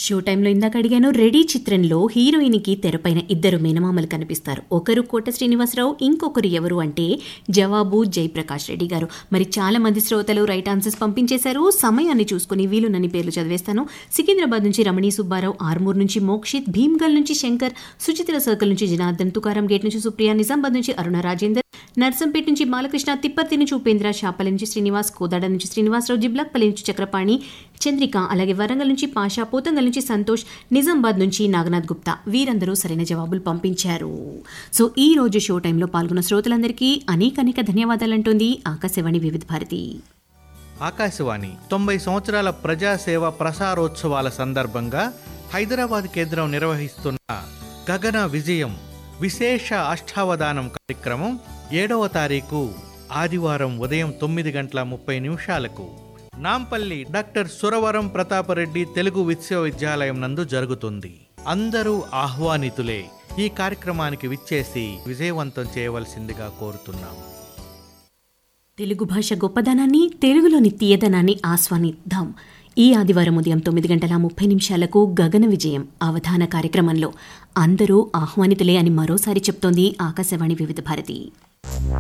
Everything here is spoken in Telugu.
షో టైంలో ఇందాక అడిగాను రెడీ చిత్రంలో హీరోయిన్కి తెరపైన ఇద్దరు మేనమామలు కనిపిస్తారు ఒకరు కోట శ్రీనివాసరావు ఇంకొకరు ఎవరు అంటే జవాబు జయప్రకాష్ రెడ్డి గారు మరి చాలా మంది శ్రోతలు రైట్ ఆన్సర్స్ పంపించేశారు సమయాన్ని చూసుకుని వీలునని పేర్లు చదివేస్తాను సికింద్రాబాద్ నుంచి రమణీ సుబ్బారావు ఆర్మూర్ నుంచి మోక్షిత్ భీమ్గల్ నుంచి శంకర్ సుచిత్ర సర్కిల్ నుంచి జనార్దన్ తుకారం గేట్ నుంచి సుప్రియ నిజామాబాద్ నుంచి అరుణ రాజేందర్ నర్సంపేట నుంచి బాలకృష్ణ తిప్పర్తి నుంచి ఉపేంద్ర శాపల నుంచి శ్రీనివాస్ కోదాడ నుంచి శ్రీనివాసరావు జిబ్లాక్పల్లి నుంచి చక్రపాణి చంద్రిక అలాగే వరంగల్ నుంచి పాషా పోతంగల్ నుంచి సంతోష్ నిజామాబాద్ నుంచి నాగనాథ్ గుప్తా వీరందరూ సరైన జవాబులు పంపించారు సో ఈ రోజు షో టైంలో పాల్గొన్న శ్రోతలందరికీ అనేక అనేక ధన్యవాదాలంటోంది ఆకాశవాణి వివిధ భారతి ఆకాశవాణి తొంభై సంవత్సరాల ప్రజాసేవ ప్రసారోత్సవాల సందర్భంగా హైదరాబాద్ కేంద్రం నిర్వహిస్తున్న గగన విజయం విశేష అష్టావధానం కార్యక్రమం ఏడవ తారీఖు ఆదివారం ఉదయం తొమ్మిది గంటల ముప్పై నిమిషాలకు నాంపల్లి డాక్టర్ సురవరం ప్రతాపరెడ్డి తెలుగు విశ్వవిద్యాలయం నందు జరుగుతుంది అందరూ ఆహ్వానితులే ఈ కార్యక్రమానికి విచ్చేసి విజయవంతం చేయవలసిందిగా కోరుతున్నాం తెలుగు భాష గొప్పదనాన్ని తెలుగులోని తీయదనాన్ని ఆస్వానిద్దాం ఈ ఆదివారం ఉదయం తొమ్మిది గంటల ముప్పై నిమిషాలకు గగన విజయం అవధాన కార్యక్రమంలో అందరూ ఆహ్వానితులే అని మరోసారి చెప్తోంది ఆకాశవాణి వివిధ భారతి